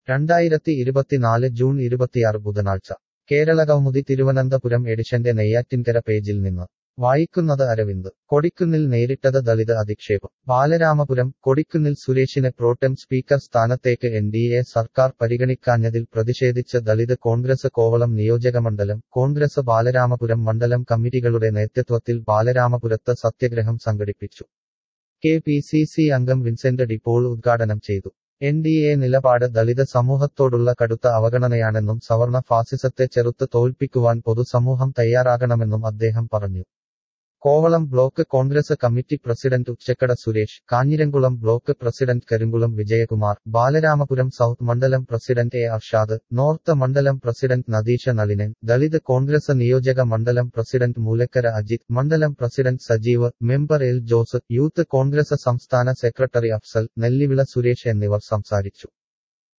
രണ്ടായിരത്തി ഇരുപത്തിനാല് ജൂൺ ഇരുപത്തിയാറ് ബുധനാഴ്ച കേരളകൗമുദി തിരുവനന്തപുരം എഡിഷന്റെ നെയ്യാറ്റിൻകര പേജിൽ നിന്ന് വായിക്കുന്നത് അരവിന്ദ് കൊടിക്കുന്നിൽ നേരിട്ടത് ദളിത് അധിക്ഷേപം ബാലരാമപുരം കൊടിക്കുന്നിൽ സുരേഷിനെ പ്രോട്ടം സ്പീക്കർ സ്ഥാനത്തേക്ക് എൻ ഡി എ സർക്കാർ പരിഗണിക്കാഞ്ഞതിൽ പ്രതിഷേധിച്ച് ദളിത് കോൺഗ്രസ് കോവളം നിയോജകമണ്ഡലം കോൺഗ്രസ് ബാലരാമപുരം മണ്ഡലം കമ്മിറ്റികളുടെ നേതൃത്വത്തിൽ ബാലരാമപുരത്ത് സത്യഗ്രഹം സംഘടിപ്പിച്ചു കെ പി സി സി അംഗം വിൻസെന്റ് ഡിപ്പോൾ ഉദ്ഘാടനം ചെയ്തു എൻ ഡി എ നിലപാട് ദളിത് സമൂഹത്തോടുള്ള കടുത്ത അവഗണനയാണെന്നും സവർണ ഫാസിസത്തെ ചെറുത്ത് തോൽപ്പിക്കുവാൻ പൊതുസമൂഹം തയ്യാറാകണമെന്നും അദ്ദേഹം പറഞ്ഞു Kovalam block Congress committee president Uchakkada Suresh Kanjiramkulam block president Karinkulam Vijayakumar Balaramapuram south മണ്ഡലം പ്രസിഡന്റ് എ അർഷാദ് നോർത്ത് മണ്ഡലം പ്രസിഡന്റ് നദീഷ നളിനൻ ദളിത് കോൺഗ്രസ് നിയോജക മണ്ഡലം പ്രസിഡന്റ് മൂലക്കര അജിത് മണ്ഡലം president Sajeev member L Jose youth Congress സംസ്ഥാന സെക്രട്ടറി അഫ്സൽ നെല്ലിവിള സുരേഷ് എന്നിവർ സംസാരിച്ചു